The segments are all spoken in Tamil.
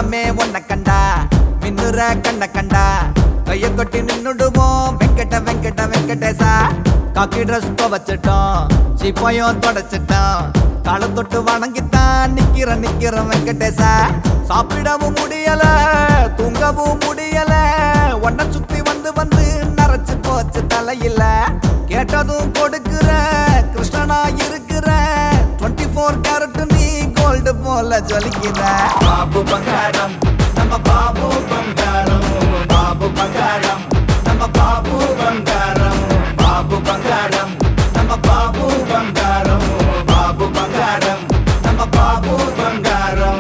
தங்கமே ஒன்ன கண்டா மின்னுற கண்ட கண்டா கைய கொட்டி நின்னுடுவோம் வெங்கட வெங்கட வெங்கடேசா காக்கி ட்ரெஸ் துவச்சிட்டோம் சீப்பையும் தொடச்சிட்டோம் காலை தொட்டு வணங்கித்தான் நிக்கிற நிக்கிற வெங்கடேசா சாப்பிடவும் முடியல தூங்கவும் முடியல உன்னை சுத்தி வந்து வந்து நரைச்சு போச்சு தலையில கேட்டதும் கொடுக்கிற கிருஷ்ணனா இருக்கிற 24 ஃபோர் கேரட் நீ கோல்டு போல ஜொலிக்கிற பாபு பங்காரம் நம்ம பாபு பங்காரம் பாபு பங்காரம் நம்ம பாபு பங்காரம் பாபு பங்காரம் நம்ம பாபு பங்காரம் பாபு பங்காரம் நம்ம பாபு பங்காரம்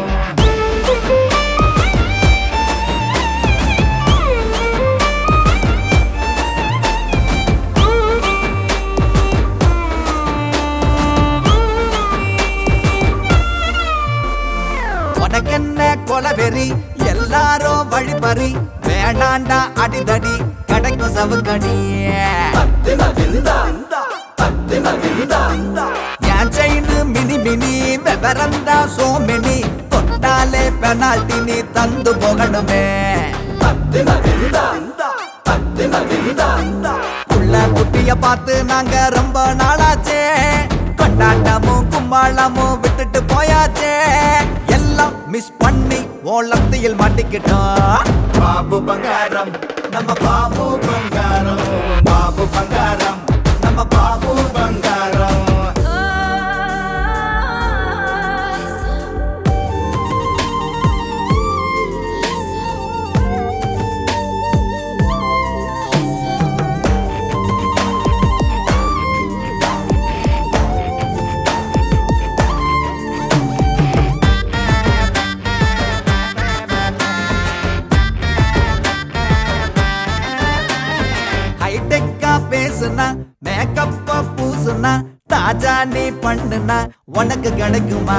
உனக்கென்ன கொலவெறி எல்லாரும் வழிபறி வேண்டாண்டா அடிதடி கிடைக்கும் சவுக்கடி என் செயின் மினி மினி விவரந்தா சோமினி தொட்டாலே பெனால்டி நீ தந்து போகணுமே உள்ள குட்டிய பார்த்து நாங்க ரொம்ப நாளாச்சே கொண்டாட்டமும் கும்பாளமும் விட்டுட்டு போயாச்சே எல்லாம் மிஸ் பண்ணி ஓலத்தையில் மாட்டிக்கிட்டோம் பாபு பங்காரம் நம்ம பாபு பங்காரம் பாபு பங்காரம் நம்ம பாபு பங்காரம் ஹைடெக்கா பேசுனா மேக்கப்ப பூசுனா தாஜா நீ பண்ணுனா உனக்கு கிடைக்குமா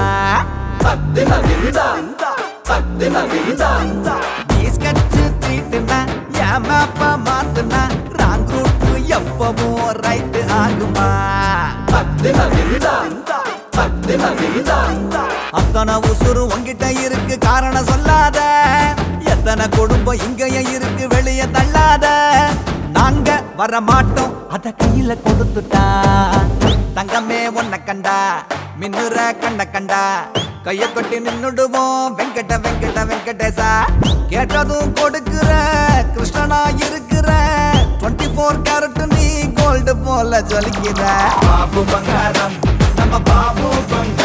நீ ஸ்கெட்ச் தீட்டுனா என் மேப்ப மாத்துனா ராங் ரூட் எப்பவும் ரைட் ஆகுமா அத்தனை உசுறு உங்கிட்ட இருக்கு காரணம் சொல்லாத எத்தனை குடும்பம் இங்கேயே இருக்கு வெளிய தள்ளாத நாங்க வர மாட்டோம் அத கையில கொடுத்துட்டா தங்கமே உன்னை கண்டா மின்னுற கண்ட கண்டா கைய கொட்டி நின்னுடுவோம் வெங்கட வெங்கட வெங்கடேசா கேட்டதும் கொடுக்கிற கிருஷ்ணனா இருக்கிற 24 ஃபோர் கேரட் நீ கோல்டு போல ஜொலிக்கிற பாபு பங்காரம் நம்ம பாபு பங்காரம்